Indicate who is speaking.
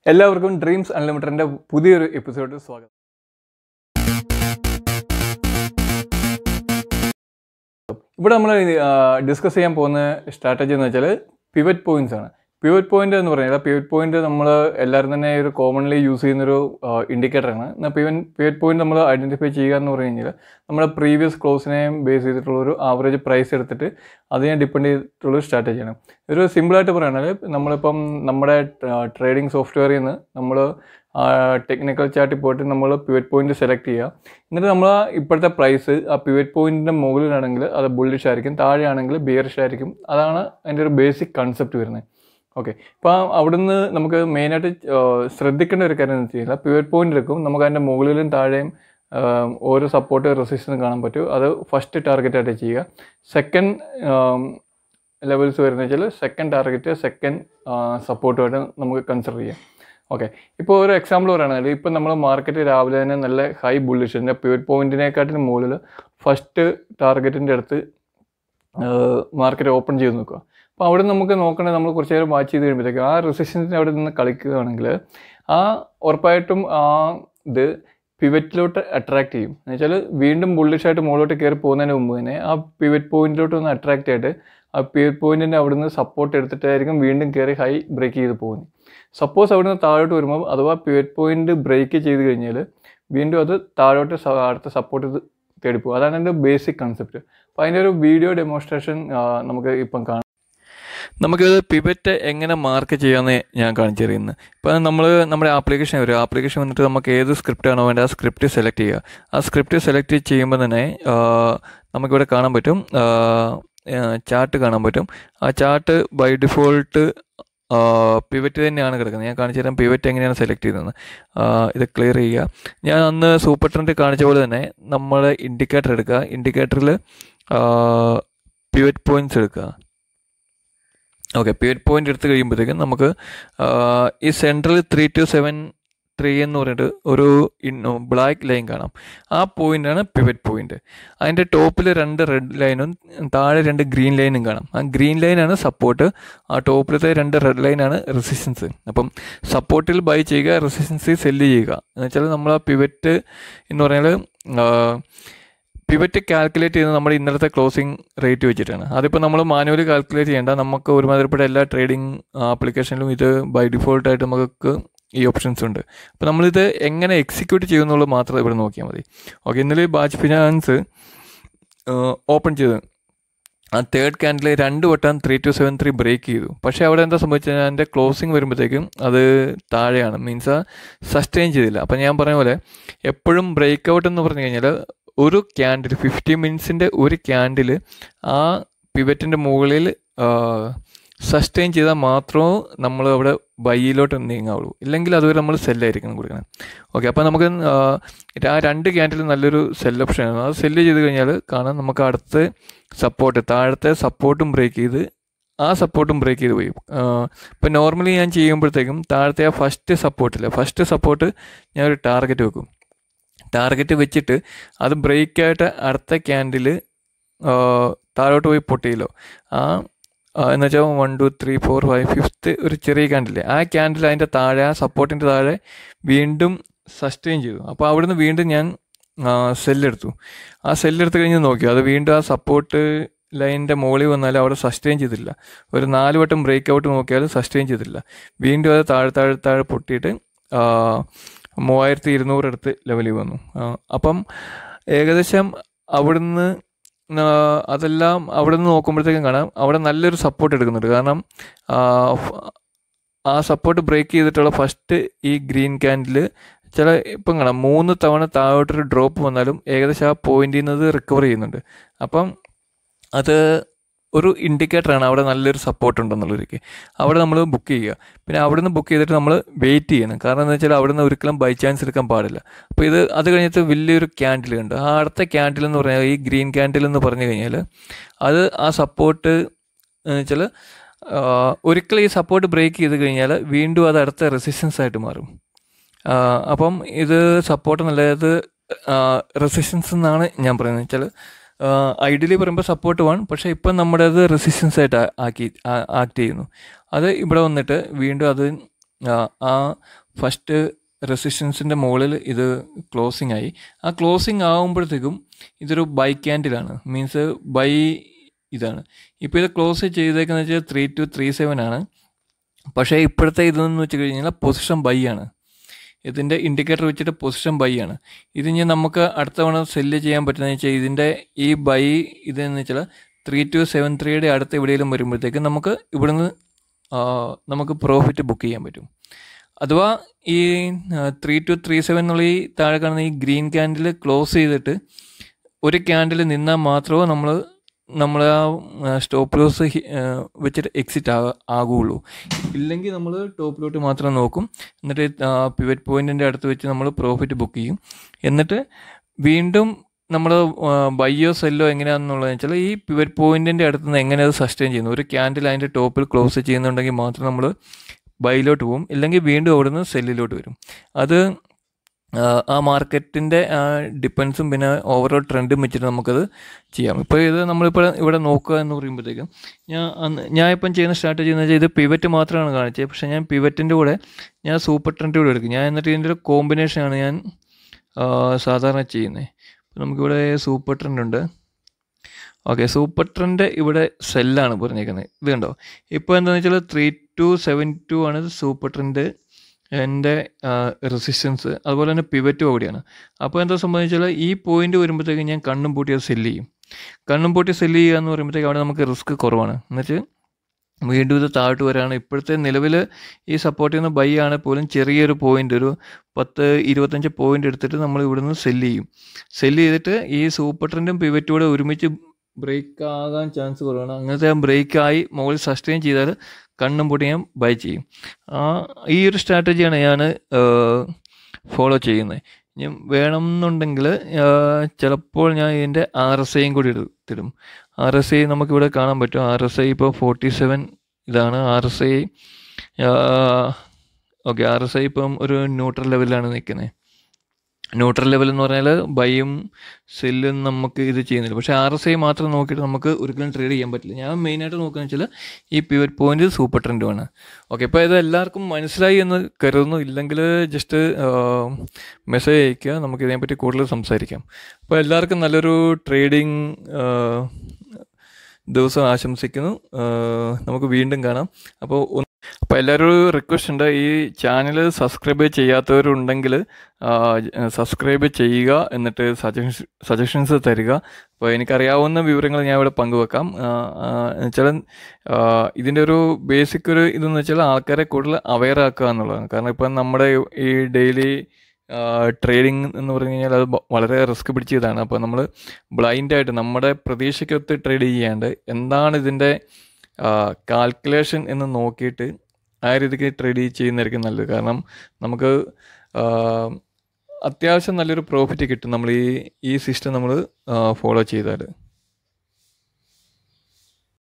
Speaker 1: എല്ലാവർക്കും ഡ്രീംസ് അൺലിമിറ്റഡിൻ്റെ പുതിയൊരു എപ്പിസോഡിൽ സ്വാഗതം ഇവിടെ നമ്മൾ ഡിസ്കസ് ചെയ്യാൻ പോകുന്ന സ്ട്രാറ്റജി എന്ന് വെച്ചാൽ പിവറ്റ് പോയിന്റ്സ് ആണ് പിവറ്റ് പോയിന്റ് എന്ന് പറഞ്ഞാൽ പിവറ്റ് പോയിന്റ് നമ്മൾ എല്ലാവരും തന്നെ ഒരു കോമൺലി യൂസ് ചെയ്യുന്നൊരു ഇൻഡിക്കേറ്ററാണ് എന്നാൽ പിവൻ പിവറ്റ് പോയിന്റ് നമ്മൾ ഐഡൻറ്റിഫൈ ചെയ്യുക എന്ന് പറഞ്ഞു കഴിഞ്ഞാൽ നമ്മുടെ പ്രീവിയസ് ക്ലോസിനെയും ബേസ് ചെയ്തിട്ടുള്ള ഒരു ആവറേജ് പ്രൈസ് എടുത്തിട്ട് അതിനെ ഡിപ്പെൻഡ് ചെയ്തിട്ടുള്ള ഒരു സ്ട്രാറ്റജിയാണ് ഒരു സിമ്പിളായിട്ട് പറയുകയാണെങ്കിൽ നമ്മളിപ്പം നമ്മുടെ ട്രേഡിംഗ് സോഫ്റ്റ്വെയറിൽ നിന്ന് നമ്മൾ ടെക്നിക്കൽ ചാർട്ടിൽ പോയിട്ട് നമ്മൾ പിവറ്റ് പോയിന്റ് സെലക്ട് ചെയ്യുക എന്നിട്ട് നമ്മൾ ഇപ്പോഴത്തെ പ്രൈസ് ആ പിവറ്റ് പോയിന്റിൻ്റെ മുകളിലാണെങ്കിൽ അത് ബുള്ളിഷ് ആയിരിക്കും താഴെയാണെങ്കിൽ ബിയറിഷ് ആയിരിക്കും അതാണ് അതിൻ്റെ ഒരു ബേസിക് കൺസെപ്റ്റ് വരുന്നത് ഓക്കെ ഇപ്പോൾ അവിടുന്ന് നമുക്ക് മെയിനായിട്ട് ശ്രദ്ധിക്കേണ്ട ഒരു കാര്യം എന്ന് വെച്ച് കഴിഞ്ഞാൽ പിവറ്റ് പോയിന്റ് എടുക്കും നമുക്ക് അതിൻ്റെ മുകളിലും താഴെയും ഓരോ സപ്പോർട്ട് റെസിസ്റ്റൻസ് കാണാൻ പറ്റും അത് ഫസ്റ്റ് ടാർഗറ്റ് ആയിട്ട് ചെയ്യുക സെക്കൻഡ് ലെവൽസ് വരുന്നത് വെച്ചാൽ സെക്കൻഡ് ടാർഗറ്റ് സെക്കൻഡ് സപ്പോർട്ടുമായിട്ട് നമുക്ക് കൺസിഡർ ചെയ്യാം ഓക്കെ ഇപ്പോൾ ഒരു എക്സാമ്പിൾ പറയുകയാണെങ്കിൽ ഇപ്പോൾ നമ്മൾ മാർക്കറ്റ് രാവിലെ തന്നെ നല്ല ഹൈ ബുള്ളിഷ് എൻ്റെ പിവറ്റ് പോയിന്റിനെക്കാട്ടിന് മുകളിൽ ഫസ്റ്റ് ടാർഗറ്റിൻ്റെ അടുത്ത് മാർക്കറ്റ് ഓപ്പൺ ചെയ്ത് നോക്കുക അപ്പോൾ അവിടെ നമുക്ക് നോക്കണത് നമ്മൾ കുറച്ച് നേരം വാച്ച് ചെയ്ത് കഴിയുമ്പോഴത്തേക്കും ആ റെസിസ്റ്റൻസിൻ്റെ അവിടെ നിന്ന് കളിക്കുകയാണെങ്കിൽ ആ ഉറപ്പായിട്ടും ആ ഇത് പിവറ്റിലോട്ട് അട്രാക്ട് ചെയ്യും എന്ന് വെച്ചാൽ വീണ്ടും ബുള്ളിഷായിട്ട് മുകളിലോട്ട് കയറി പോകുന്നതിന് മുമ്പ് തന്നെ ആ പിവറ്റ് പോയിന്റിലോട്ട് ഒന്ന് അട്രാക്ട് ആയിട്ട് ആ പിവറ്റ് പോയിന്റിൻ്റെ അവിടെ നിന്ന് സപ്പോർട്ട് എടുത്തിട്ടായിരിക്കും വീണ്ടും കയറി ഹൈ ബ്രേക്ക് ചെയ്ത് പോകുന്നത് സപ്പോസ് അവിടെ നിന്ന് താഴോട്ട് വരുമ്പോൾ അഥവാ പിവറ്റ് പോയിന്റ് ബ്രേക്ക് ചെയ്ത് കഴിഞ്ഞാൽ വീണ്ടും അത് താഴോട്ട് അടുത്ത സപ്പോർട്ട് തേടി പോകും അതാണ് എൻ്റെ ബേസിക് കൺസെപ്റ്റ് അപ്പോൾ അതിൻ്റെ ഒരു വീഡിയോ ഡെമോൺസ്ട്രേഷൻ നമുക്ക് ഇപ്പം കാണാം നമുക്കിത് പിവറ്റ് എങ്ങനെ മാർക്ക് ചെയ്യാമെന്ന് ഞാൻ കാണിച്ചു തരുന്നത് ഇപ്പോൾ നമ്മൾ നമ്മുടെ ആപ്ലിക്കേഷൻ വരും ആപ്ലിക്കേഷൻ വന്നിട്ട് നമുക്ക് ഏത് സ്ക്രിപ്റ്റ് ആണോ വേണ്ടത് ആ സ്ക്രിപ്റ്റ് സെലക്ട് ചെയ്യുക ആ സ്ക്രിപ്റ്റ് സെലക്ട് ചെയ്യുമ്പോൾ തന്നെ നമുക്കിവിടെ കാണാൻ പറ്റും ചാർട്ട് കാണാൻ പറ്റും ആ ചാർട്ട് ബൈ ഡിഫോൾട്ട് പിവറ്റ് തന്നെയാണ് കിടക്കുന്നത് ഞാൻ കാണിച്ചു തരാം പിവറ്റ് എങ്ങനെയാണ് സെലക്ട് ചെയ്യുന്നത് ഇത് ക്ലിയർ ചെയ്യുക ഞാൻ അന്ന് സൂപ്പർ ട്രെൻഡ് കാണിച്ച പോലെ തന്നെ നമ്മൾ ഇൻഡിക്കേറ്റർ എടുക്കുക ഇൻഡിക്കേറ്ററിൽ പിവറ്റ് പോയിൻറ്റ്സ് എടുക്കുക ഓക്കെ പിവറ്റ് പോയിന്റ് എടുത്ത് കഴിയുമ്പോഴത്തേക്കും നമുക്ക് ഈ central three two seven three എന്ന് പറഞ്ഞിട്ട് ഒരു ബ്ലാക്ക് ലൈൻ കാണാം ആ പോയിന്റാണ് പിവറ്റ് പോയിന്റ് അതിൻ്റെ ടോപ്പിൽ രണ്ട് റെഡ് ലൈനും താഴെ രണ്ട് ഗ്രീൻ ലൈനും കാണാം ആ ഗ്രീൻ ലൈനാണ് സപ്പോർട്ട് ആ ടോപ്പിലത്തെ രണ്ട് റെഡ് ലൈനാണ് റെസിസ്റ്റൻസ് അപ്പം സപ്പോർട്ടിൽ ബൈ ചെയ്യുക റെസിസ്റ്റൻസ് സെല്ല് ചെയ്യുക എന്ന് വെച്ചാൽ നമ്മൾ ആ പിവറ്റ് എന്ന് പറഞ്ഞാൽ പിവറ്റ് കാൽക്കുലേറ്റ് ചെയ്യുന്നത് നമ്മുടെ ഇന്നലത്തെ ക്ലോസിംഗ് റേറ്റ് വെച്ചിട്ടാണ് അതിപ്പോൾ നമ്മൾ മാനുവലി കാൽക്കുലേറ്റ് ചെയ്യേണ്ട നമുക്ക് ഒരുമാതിരിപ്പെട്ട എല്ലാ ട്രേഡിംഗ് ആപ്ലിക്കേഷനിലും ഇത് ബൈ ഡിഫോൾട്ടായിട്ട് നമുക്ക് ഈ ഓപ്ഷൻസ് ഉണ്ട് അപ്പോൾ നമ്മളിത് എങ്ങനെ എക്സിക്യൂട്ട് ചെയ്യുന്നുള്ളത് മാത്രം ഇവിടെ നോക്കിയാൽ മതി ഓക്കെ ഇന്നലെ ബാച്ച് ഫിനാൻസ് ഓപ്പൺ ചെയ്ത് ആ തേർഡ് ക്യാൻഡിൽ രണ്ട് വട്ടം three two seven three break ചെയ്തു പക്ഷേ അവിടെ എന്താ സംഭവിച്ചത് എൻ്റെ ക്ലോസിങ് വരുമ്പോഴത്തേക്കും അത് താഴെയാണ് മീൻസ് സസ്റ്റെയിൻ ചെയ്തില്ല അപ്പം ഞാൻ പറഞ്ഞ പോലെ എപ്പോഴും ബ്രേക്ക് ഔട്ട് എന്ന് പറഞ്ഞു കഴിഞ്ഞാൽ ഒരു ക്യാൻഡിൽ ഫിഫ്റ്റി മിനിറ്റ്സിൻ്റെ ഒരു ക്യാൻഡിൽ ആ പിവറ്റിൻ്റെ മുകളിൽ സസ്റ്റെയിൻ ചെയ്താൽ മാത്രമേ നമ്മൾ അവിടെ ബൈയിലോട്ട് നീങ്ങാവുള്ളൂ ഇല്ലെങ്കിൽ അതുവരെ നമ്മൾ സെല്ലായിരിക്കണം കൊടുക്കണം ഓക്കെ അപ്പോൾ നമുക്ക് ആ രണ്ട് ക്യാൻഡിൽ നല്ലൊരു സെൽ ഓപ്ഷനാണ് അത് സെല്ല് ചെയ്ത് കഴിഞ്ഞാൽ കാണാം നമുക്ക് അടുത്ത സപ്പോർട്ട് താഴത്തെ സപ്പോർട്ടും ബ്രേക്ക് ചെയ്ത് ആ സപ്പോർട്ടും ബ്രേക്ക് ചെയ്ത് പോയി ഇപ്പോൾ നോർമലി ഞാൻ ചെയ്യുമ്പോഴത്തേക്കും താഴത്തെ ആ ഫസ്റ്റ് സപ്പോർട്ടില്ല ഫസ്റ്റ് സപ്പോർട്ട് ഞാൻ ഒരു ടാർഗറ്റ് വെക്കും ടാർഗറ്റ് വെച്ചിട്ട് അത് ബ്രേക്കായിട്ട് അടുത്ത ക്യാൻഡിൽ താഴോട്ട് പോയി പൊട്ടിയല്ലോ ആ എന്ന് വെച്ചാൽ one two three four five fifth ഒരു ചെറിയ ക്യാൻഡിൽ ആ ക്യാൻഡിൽ അതിൻ്റെ താഴെ ആ സപ്പോർട്ടിൻ്റെ താഴെ വീണ്ടും സസ്റ്റെയിൻ ചെയ്തു അപ്പോൾ അവിടുന്ന് വീണ്ടും ഞാൻ സെല്ലെടുത്തു ആ സെല്ലെടുത്ത് കഴിഞ്ഞ് നോക്കി അത് വീണ്ടും ആ സപ്പോർട്ട് ലൈനിൻ്റെ മുകളിൽ വന്നാൽ അവിടെ സസ്റ്റെയിൻ ചെയ്തില്ല ഒരു നാല് വട്ടം ബ്രേക്ക് ഔട്ട് നോക്കിയാൽ സസ്റ്റെയിൻ ചെയ്തില്ല വീണ്ടും അത് താഴെ താഴെ താഴെ പൊട്ടിയിട്ട് മൂവായിരത്തി ഇരുന്നൂറ് അടുത്ത് ലെവലിൽ വന്നു അപ്പം ഏകദേശം അവിടുന്ന് അതെല്ലാം അവിടെ നിന്ന് നോക്കുമ്പോഴത്തേക്കും കാണാം അവിടെ നല്ലൊരു സപ്പോർട്ട് എടുക്കുന്നുണ്ട് കാരണം ആ സപ്പോർട്ട് ബ്രേക്ക് ചെയ്തിട്ടുള്ള ഫസ്റ്റ് ഈ ഗ്രീൻ ക്യാൻഡിൽ ചില ഇപ്പം കാണാം മൂന്ന് തവണ താഴോട്ടൊരു ഡ്രോപ്പ് വന്നാലും ഏകദേശം ആ പോയിന്റിൽ നിന്ന് റിക്കവർ ചെയ്യുന്നുണ്ട് അപ്പം അത് ഒരു ഇൻഡിക്കേറ്ററാണ് അവിടെ നല്ലൊരു സപ്പോർട്ട് ഉണ്ടെന്നുള്ളവർക്ക് അവിടെ നമ്മൾ ബുക്ക് ചെയ്യുക പിന്നെ അവിടെ നിന്ന് ബുക്ക് ചെയ്തിട്ട് നമ്മൾ വെയിറ്റ് ചെയ്യണം കാരണം എന്താ വെച്ചാൽ അവിടെ നിന്ന് ഒരിക്കലും ബൈ ചാൻസ് എടുക്കാൻ പാടില്ല അപ്പോൾ ഇത് അത് കഴിഞ്ഞിട്ട് വലിയൊരു ക്യാൻഡിൽ ഉണ്ട് ആ അടുത്ത ക്യാൻഡിൽ എന്ന് പറഞ്ഞാൽ ഈ ഗ്രീൻ ക്യാൻഡിൽ എന്ന് പറഞ്ഞു കഴിഞ്ഞാൽ അത് ആ സപ്പോർട്ട് എന്ന് വെച്ചാൽ ഒരിക്കലും ഈ സപ്പോർട്ട് ബ്രേക്ക് ചെയ്ത് കഴിഞ്ഞാൽ വീണ്ടും അത് അടുത്ത റെസിസ്റ്റൻസ് ആയിട്ട് മാറും അപ്പം ഇത് സപ്പോർട്ട് നല്ലത് റെസിസ്റ്റൻസ് എന്നാണ് ഞാൻ പറയുന്നത് വെച്ചാൽ ഐഡിയലി പറയുമ്പോൾ സപ്പോർട്ട് വൺ പക്ഷേ ഇപ്പം നമ്മുടെ അത് റെസിസ്റ്റൻസ് ആയിട്ട് ആക്കി ആക്ട് ചെയ്യുന്നു അത് ഇവിടെ വന്നിട്ട് വീണ്ടും അത് ആ, ആ ഫസ്റ്റ് റെസിസ്റ്റൻസിൻ്റെ മുകളിൽ ഇത് ക്ലോസിംഗ് ആയി ആ ക്ലോസിംഗ് ആകുമ്പോഴത്തേക്കും ഇതൊരു ബൈ ക്യാൻഡിലാണ് മീൻസ് ബൈ ഇതാണ് ഇപ്പോൾ ഇത് ക്ലോസ് ചെയ്തേക്കുന്ന വെച്ചാൽ ത്രീ ടു ത്രീ സെവൻ ആണ് പക്ഷേ ഇപ്പോഴത്തെ ഇതെന്ന് വെച്ച് കഴിഞ്ഞാൽ പൊസിഷൻ ബൈ ആണ് ഇതിൻ്റെ ഇൻഡിക്കേറ്റർ വെച്ചിട്ട് പൊസിഷൻ ബൈ ആണ് ഇത് ഇനി നമുക്ക് അടുത്ത തവണ സെല്ല് ചെയ്യാൻ പറ്റുന്നതെന്ന് വെച്ചാൽ ഇതിൻ്റെ ഈ ബൈ ഇതെന്ന് വെച്ചാൽ ത്രീ ടു സെവൻ ത്രീയുടെ അടുത്ത് എവിടെയെങ്കിലും വരുമ്പോഴത്തേക്ക് നമുക്ക് ഇവിടുന്ന് ആ, നമുക്ക് പ്രോഫിറ്റ് ബുക്ക് ചെയ്യാൻ പറ്റും അഥവാ ഈ ത്രീ ടു ത്രീ സെവൻ എന്നുള്ള ഈ താഴെ കാണുന്ന ഈ ഗ്രീൻ ക്യാൻഡിൽ ക്ലോസ് ചെയ്തിട്ട് ഒരു ക്യാൻഡിൽ നിന്നാൽ മാത്രമേ നമ്മൾ നമ്മൾ ആ സ്റ്റോപ്പ് ലോസ് വെച്ചിട്ട് എക്സിറ്റ് ആ ആകുള്ളൂ ഇല്ലെങ്കിൽ നമ്മൾ ടോപ്പിലോട്ട് മാത്രം നോക്കും എന്നിട്ട് പിവറ്റ് പോയിന്റിൻ്റെ അടുത്ത് വെച്ച് നമ്മൾ പ്രോഫിറ്റ് ബുക്ക് ചെയ്യും എന്നിട്ട് വീണ്ടും നമ്മൾ ബയ്യോ സെല്ലോ എങ്ങനെയാണെന്നുള്ളത് വെച്ചാൽ ഈ പിവറ്റ് പോയിന്റിൻ്റെ അടുത്ത് നിന്ന് എങ്ങനെ അത് സസ്റ്റെയിൻ ചെയ്യുന്നു ഒരു ക്യാൻഡിൽ അതിൻ്റെ ടോപ്പിൽ ക്ലോസ് ചെയ്യുന്നുണ്ടെങ്കിൽ മാത്രം നമ്മൾ ബൈയിലോട്ട് പോകും ഇല്ലെങ്കിൽ വീണ്ടും അവിടുന്ന് സെല്ലിലോട്ട് വരും അത് ആ, ആ മാർക്കറ്റിൻ്റെ ഡിപ്പെൻസും പിന്നെ ഓവറോൾ ട്രെൻഡും വെച്ചിട്ട് നമുക്കത് ചെയ്യാം ഇപ്പോൾ ഇത് നമ്മളിപ്പോൾ ഇവിടെ നോക്കുക എന്ന് പറയുമ്പോഴത്തേക്കും ഞാൻ അന്ന് ഞാൻ ഇപ്പം ചെയ്യുന്ന സ്ട്രാറ്റജി എന്ന് വെച്ചാൽ ഇത് പിവറ്റ് മാത്രമാണ് കാണിച്ചത് പക്ഷേ ഞാൻ പിവറ്റിൻ്റെ കൂടെ ഞാൻ സൂപ്പർ ട്രെൻഡ് കൂടെ എടുക്കും ഞാൻ എന്നിട്ട് ഇതിൻ്റെ ഒരു കോമ്പിനേഷനാണ് ഞാൻ ആ, സാധാരണ ചെയ്യുന്നത് ഇപ്പോൾ നമുക്കിവിടെ സൂപ്പർ ട്രെൻഡ് ഉണ്ട് ഓക്കെ സൂപ്പർ ട്രെൻഡ് ഇവിടെ സെല്ലാണ് പറഞ്ഞേക്കുന്നത് ഇത് കണ്ടോ ഇപ്പോൾ എന്താണെന്ന് വെച്ചാൽ ത്രീ ടു സെവൻ ടു ആണ് സൂപ്പർ ട്രെൻഡ് എൻ്റെ റെസിസ്റ്റൻസ് അതുപോലെ തന്നെ പിവറ്റും അവിടെയാണ് അപ്പോൾ എന്താ സംഭവിച്ചാൽ ഈ പോയിന്റ് വരുമ്പോഴത്തേക്ക് ഞാൻ കണ്ണും പൂട്ടി അത് സെല്ല് ചെയ്യും കണ്ണും പൂട്ടി സെല്ല് ചെയ്യുക എന്ന് പറയുമ്പോഴത്തേക്ക് അവിടെ നമുക്ക് റിസ്ക് കുറവാണ് എന്നുവെച്ച് വീണ്ടും ഇത് താഴോട്ട് വരാണ് ഇപ്പോഴത്തെ നിലവിൽ ഈ സപ്പോർട്ട് ചെയ്യുന്ന ബൈ ആണ് പോലും ചെറിയൊരു പോയിന്റ് ഒരു പത്ത് ഇരുപത്തഞ്ച് പോയിന്റ് എടുത്തിട്ട് നമ്മൾ ഇവിടുന്ന് സെല്ല് ചെയ്യും സെല്ല് ചെയ്തിട്ട് ഈ സൂപ്പർ ട്രെൻഡും പിവറ്റും കൂടെ ഒരുമിച്ച് ബ്രേക്ക് ആകാൻ ചാൻസ് കുറവാണ് അങ്ങനത്തെ ബ്രേക്ക് ആയി മുകളിൽ സസ്റ്റെയിൻ ചെയ്താൽ കണ്ണും പൊട്ടി ഞാൻ ബൈ ചെയ്യും ആ ഈ ഒരു സ്ട്രാറ്റജിയാണ് ഞാൻ ഫോളോ ചെയ്യുന്നത് ഇനി വേണം എന്നുണ്ടെങ്കിൽ ചിലപ്പോൾ ഞാൻ ഇതിൻ്റെ ആർ എസ് ഐയും കൂടി എടുത്തിടും ആർ എസ് ഐ നമുക്കിവിടെ കാണാൻ പറ്റും ആർ എസ് ഐ ഇപ്പോൾ ഫോർട്ടി സെവൻ ഇതാണ് R S I okay R S I ഇപ്പം ഒരു ന്യൂട്രൽ ലെവലിലാണ് നിൽക്കുന്നത് ന്യൂട്രൽ ലെവൽ എന്ന് പറഞ്ഞാൽ ബൈയും സെല്ലും നമുക്ക് ഇത് ചെയ്യുന്നില്ല പക്ഷേ ആർ എസ് ഐ മാത്രം നോക്കിയിട്ട് നമുക്ക് ഒരിക്കലും ട്രേഡ് ചെയ്യാൻ പറ്റില്ല ഞാൻ മെയിനായിട്ട് നോക്കുകയെന്ന് വെച്ചാൽ ഈ പിവറ്റ് പോയിന്റ് സൂപ്പർ ട്രെൻഡുമാണ് ഓക്കെ ഇപ്പോൾ ഇത് എല്ലാവർക്കും മനസ്സിലായി എന്ന് കരുതുന്നു ഇല്ലെങ്കിൽ ജസ്റ്റ് മെസ്സേജ് അയയ്ക്കുക നമുക്ക് ഇതിനെപ്പറ്റി കൂടുതൽ സംസാരിക്കാം അപ്പോൾ എല്ലാവർക്കും നല്ലൊരു ട്രേഡിങ് ദിവസം ആശംസിക്കുന്നു ആ, നമുക്ക് വീണ്ടും കാണാം അപ്പോൾ ഒന്ന് അപ്പോൾ എല്ലാവരും റിക്വസ്റ്റ് ഉണ്ട് ഈ ചാനൽ സബ്സ്ക്രൈബ് ചെയ്യാത്തവരുണ്ടെങ്കിൽ സബ്സ്ക്രൈബ് ചെയ്യുക എന്നിട്ട് സജഷൻസ് സജഷൻസ് തരിക അപ്പോൾ എനിക്കറിയാവുന്ന വിവരങ്ങൾ ഞാൻ ഇവിടെ പങ്കുവെക്കാം എന്നുവെച്ചാൽ ഇതിൻ്റെ ഒരു ബേസിക് ഒരു ഇതെന്ന് വെച്ചാൽ ആൾക്കാരെ കൂടുതൽ അവെയർ ആക്കുക എന്നുള്ളതാണ് കാരണം ഇപ്പം നമ്മുടെ ഈ ഡെയിലി ട്രേഡിംഗ് എന്ന് പറഞ്ഞു കഴിഞ്ഞാൽ അത് ബ- വളരെ റിസ്ക് പിടിച്ചതാണ് അപ്പോൾ നമ്മൾ ബ്ലൈൻഡായിട്ട് നമ്മുടെ പ്രതീക്ഷയ്ക്കൊത്ത് ട്രേഡ് ചെയ്യാണ്ട് എന്താണ് ഇതിൻ്റെ കാൽക്കുലേഷൻ എന്ന് നോക്കിയിട്ട് ആ രീതിക്ക് ട്രേഡ് ചെയ്യുന്നതായിരിക്കും നല്ലത് കാരണം നമുക്ക് ആ, അത്യാവശ്യം നല്ലൊരു പ്രോഫിറ്റ് കിട്ടും നമ്മൾ ഈ ഈ സിസ്റ്റം നമ്മൾ ഫോളോ ചെയ്താൽ